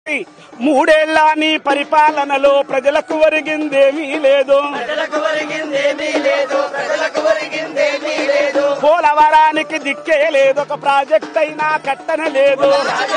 మూడేళ్ల నీ పరిపాలనలో ప్రజలకు ఒరిగిందేమీ లేదు ప్రజలకు ఒరిగిందేమీ లేదు ప్రజలకు ఒరిగిందేమీ లేదు పోలవరానికి దిక్కే లేదు ఒక ప్రాజెక్ట్ అయినా కట్టన లేదు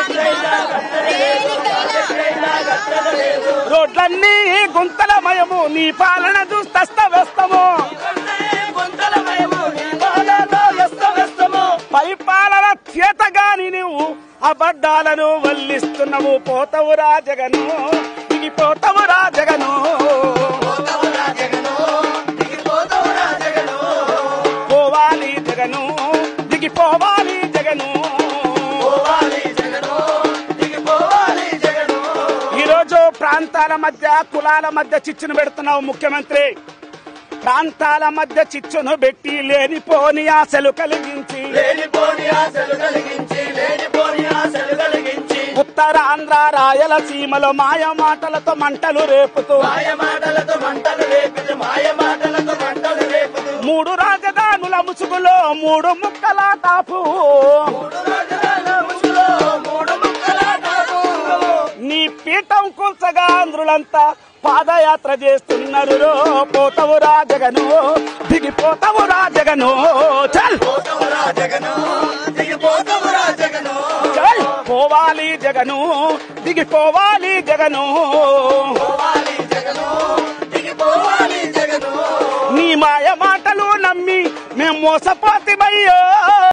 రోడ్లన్నీ గుంతలమయము నీ పాలన చూస్తస్తవ్యస్తము గుంతలమయము నీ పాలన వ్యస్తవ్యస్తము పరిపాలన చేతగాని నువ్వు అబద్ధాలను వల్లిస్తున్నావు పోతవు రాజగను దిగిపోతవు రాజగను పోతవురా జగను దిగిపోతవురా జగను పోవాలి జగను దిగిపోవాలి జగను పోవాలి జగను దిగిపోవాలి జగను ఈరోజు ప్రాంతాల మధ్య కులాల మధ్య చిచ్చును పెడుతున్నావు ముఖ్యమంత్రి ప్రాంతాల మధ్య చిచ్చును పెట్టి లేనిపోని ఆశలు కలిగించి లేనిపోని ఆశలు కలిగించి లేనిపోని ఆశలు కలిగించి ఉత్తరాంధ్ర రాయలసీమలో మాయ మాటలతో మంటలు రేపుతూ మాయ మాటలతో మంటలు రేపుతూ మాయ మాటలతో మంటలు రేపుతూ మూడు రాజధానుల ముసుగులో మూడు ముక్కల టాపు మూడు రోజుల ముసుగులో మూడు ముక్కలాటాడు నీ పీఠం కూల్చగా ఆంధ్రులంతా పాదయాత్ర చేస్తున్నారు రో. పోతవు రాజగను దిగిపోతవు రాజగను చల్ పోతవురా జగను దిగిపోతవురా జగను చల్ పోవాలి జగను దిగిపోవాలి జగను పోవాలి జగను దిగిపోవాలి జగను నీ మాయ మాటలు నమ్మి మేము మోసపోతిమయ్యో